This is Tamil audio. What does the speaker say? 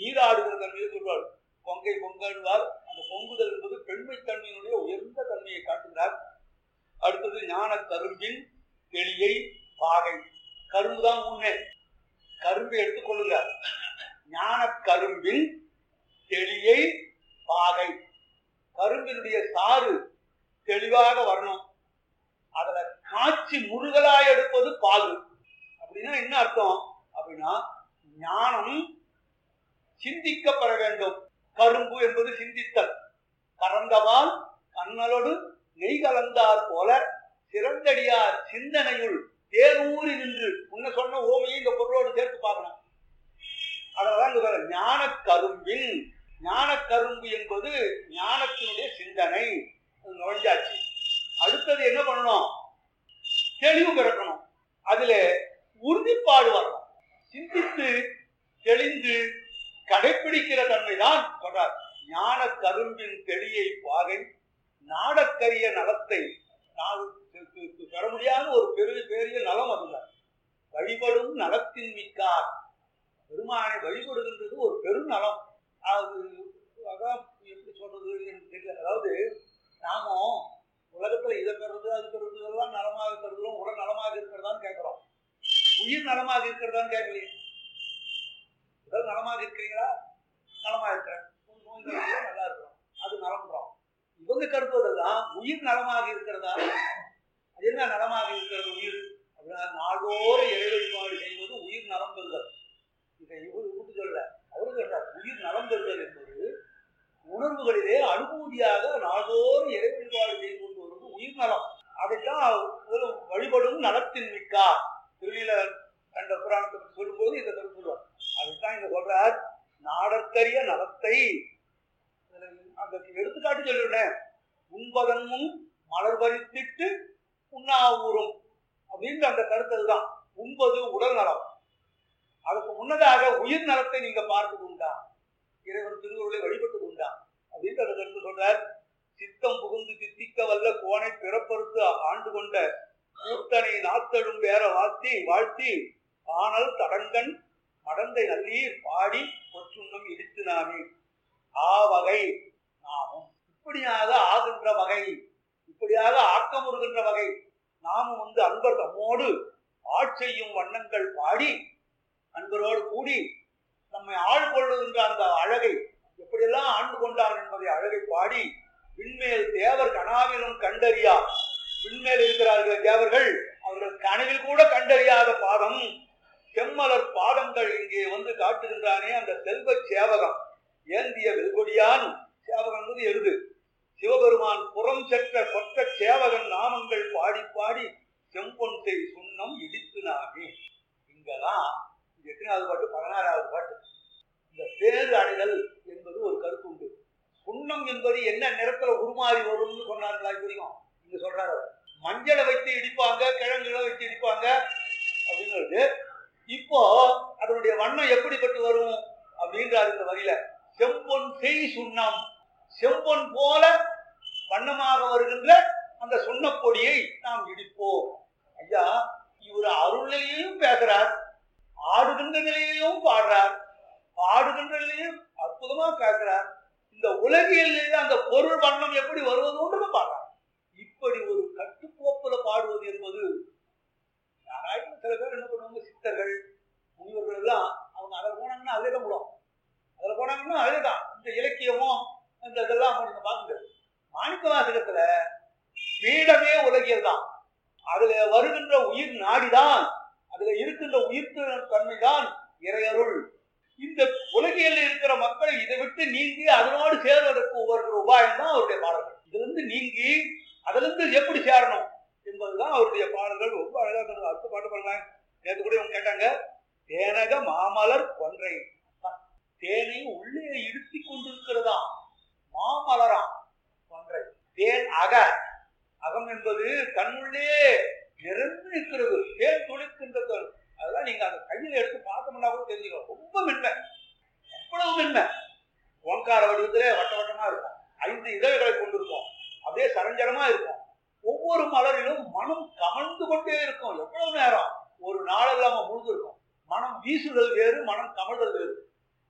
நீராடுகிற தன்மையை சொல்வார் பொங்கை பொங்கல்வார் அந்த பொங்குதல் என்பது பெண்மை தன்மையினுடைய உயர்ந்த தன்மையை காட்டுகிறார் அடுத்தது ஞான கரும்பின் தெளியை பாகை கரும்பு தான் மூணு கரும்பை எடுத்துக்கொள்ளுங்க ஞான கரும்பின் தெளியை பாகை கரும்பினுடைய சாறு தெளிவாக வரணும் அதுல காய்ச்சி முருகலாய் எடுப்பது பாகு அப்படின்னா என்ன அர்த்தம் அப்படின்னா ஞானம் சிந்திக்கப்பட வேண்டும் கரும்பு என்பது சிந்தித்தல் கறந்தவால் கண்ணலோடு நெய் கலந்தார் போல சிறந்தடியார் சிந்தனையுள் தேனூறி நின்று முன்ன சொன்ன ஓமையை இந்த பொருளோடு சேர்த்து பார்க்கணும் அதனால இங்க பாருங்க, ஞான கரும்பில் ஞான கரும்பு என்பது ஞானத்தினுடைய சிந்தனை அது நுழைஞ்சாச்சு அடுத்தது என்ன பண்ணணும் தெளிவு பிறக்கணும் அதுல உறுதிப்பாடு வரணும் சிந்தித்து தெளிந்து கடைப்பிடிக்கிற தன்மைதான் சொல்றார் ஞான கரும்பின் தெளியை பாகை நாடக்கரிய நலத்தை நாடு பெற முடியாத ஒரு பெரிய பெரிய நலம் அதுல வழிபடும் நலத்தின் மிக்கார் பெருமானை வழிபடுகின்றது ஒரு பெரும் நலம் அது அதான் எப்படி சொல்றது எனக்கு தெரியல அதாவது நாம உலகத்துல இதை பெறது அது பெறது எல்லாம் நலமாக கருதுறோம் உடல் நலமாக இருக்கிறதான்னு கேட்கிறோம் உயிர் நலமாக இருக்கிறதான்னு கேட்கலையே உடல் நலமாக இருக்கிறீங்களா நலமா இருக்கிறேன் உன் நோய் நொடியில நல்லா இருக்கிறோம் அது நலம்ன்றோம் இவங்க கருத்துவதெல்லாம் உயிர் நலமாக இருக்கிறதா அது என்ன நலமாக இருக்கிறது உயிர் அப்படின்னா நாளோர இறை வழிபாடு செய்வது உயிர் நலம் பெறுதல் இதை இவர் கூட்டு சொல்ல அவரு சொல்றார் உயிர் நலம் பெறுதல் என்பது உணர்வுகளிலே அனுபூதியாக நாள்தோறும் இறை வழிபாடு செய்து கொண்டு வருவது உயிர் நலம் அதைத்தான் ஒரு வழிபடும் நலத்தின் மிக்கா திருநீல கண்ட புராணத்தை பற்றி சொல்லும்போது இந்த கருத்து சொல்லுவார் அதுதான் இங்க சொல்றார் நாடற்கரிய நலத்தை இதுல அந்த எடுத்துக்காட்டு சொல்லிவிட்டேன் உண்பதன் முன் மலர் பறித்திட்டு உண்ணா ஊறும் அப்படின்ற அந்த கருத்து தான் உண்பது உடல் நலம் அதுக்கு முன்னதாக உயிர் நலத்தை நீங்க பார்த்தது உண்டா இறைவன் திருவுருளை வழிபட்டது உண்டா அப்படின்ற அந்த கருத்து சொல்றார் சித்தம் புகுந்து சித்திக்க வல்ல கோனை பிறப்பறுத்து ஆண்டு கொண்ட கூத்தனை நாத்தடும் வேற வாத்தி வாழ்த்தி ஆனல் தடங்கன் மடந்தை நல்லீர் பாடி ஒற்றுண்ணம் இடித்து நாமே ஆ வகை நாமும் இப்படியாக ஆகின்ற வகை இப்படியாக ஆக்கமுறுகின்ற வகை நாமும் வந்து அன்பர் தம்மோடு ஆட்செய்யும் வண்ணங்கள் பாடி அன்பரோடு கூடி நம்மை ஆள்கொள்ளுகின்ற அந்த அழகை எப்படியெல்லாம் ஆண்டு கொண்டார் என்பதை அழகை பாடி விண்மேல் தேவர் கனாவிலும் கண்டறியா விண்மேல் இருக்கிறார்கள் தேவர்கள் அவர்கள் கனவில் கூட கண்டறியாத பாதம் செம்மலர் பாதங்கள் இங்கே வந்து காட்டுகின்றானே அந்த செல்வ சேவகம் ஏந்திய வெல்கொடியான் சேவகம் என்பது எருது சிவபெருமான் புறம் செற்ற கொற்ற சேவகன் நாமங்கள் பாடி பாடி செம்பொன் செய் சுண்ணம் இடித்து நாமே இங்கதான் இது எத்தனாவது பாட்டு பதினாறாவது பாட்டு இந்த பேரு அடைதல் என்பது ஒரு கருத்து உண்டு சுண்ணம் என்பது என்ன நிறத்துல உருமாறி வரும்னு சொன்னார்களா இது வரைக்கும் இங்க சொல்றாரு அவர். மஞ்சளை வைத்து இடிப்பாங்க கிழங்குகளை வச்சு இடிப்பாங்க அப்படிங்கிறது இப்போ அதனுடைய வண்ணம் எப்படிப்பட்டு வரும் அப்படின்றார் இந்த வரியில செம்பொன் செய் சுண்ணம் செம்பொன் போல வண்ணமாக வருகின்ற அந்த சுண்ணப்பொடியை நாம் இடிப்போம் ஐயா இவர் அருளிலையும் பேசுறார் ஆடுகின்ற நிலையிலும் பாடுறார் பாடுகின்ற நிலையிலும் அற்புதமா பேசுறார் இந்த உலகியலில் அந்த பொருள் வண்ணம் எப்படி வருவதுன்றது பாடுறார் இப்படி ஒரு கட்டுக்கோப்புல பாடுவது என்பது யாராச்சும் சில பேர் என்ன பண்ணுவாங்க சித்தர்கள் முனிவர்கள் எல்லாம் அவங்க அதில் போனாங்கன்னா அதிலே தான் விடும் அதில் போனாங்கன்னா அதே தான் இந்த இலக்கியமும் இந்த இதெல்லாம் நீங்க பார்க்குங்க மாணிக்க வாசகத்துல பீடமே உலகியல் தான் அதுல வருகின்ற உயிர் நாடிதான் அதுல இருக்கின்ற உயிர் தன்மைதான் இறையருள் இந்த உலகியல் இருக்கிற மக்கள் இதை விட்டு நீங்கி அதனோடு சேர்வதற்கு ஒவ்வொரு உபாயம் தான் அவருடைய பாடல்கள் இதுல இருந்து நீங்கி அதுல இருந்து எப்படி சேரணும் என்பதுதான் அவருடைய பாடல்கள் ரொம்ப அழகா சொல்லுது அடுத்த பாட்டு பாருங்களேன் நேற்று கூட இவங்க கேட்டாங்க தேனக மாமலர் கொன்றை தேனை உள்ளே இழுத்தி கொண்டிருக்கிறதா மாமலராம் கொன்றை தேன் அக அகம் என்பது கண்ணுள்ளே நிறைந்து இருக்கிறது தேன் துளிக்கின்றது அதெல்லாம் நீங்க அந்த கையில எடுத்து பார்த்தோம்னா கூட தெரிஞ்சுக்கலாம் ரொம்ப மென்மை அவ்வளவு மென்மை ஓங்கார வடிவத்திலே வட்ட வட்டமா இருக்கும் ஐந்து இதழ்களை கொண்டிருக்கும் அப்படியே சரஞ்சரமா இருக்கும் ஒவ்வொரு மலரிலும் மனம் கமழ்ந்து கொண்டே இருக்கும் எவ்வளவு நேரம் ஒரு நாளெல்லாம் முழுது இருக்கும் மனம் வீசுதல் வேறு மனம் கமழ்தல் வேறு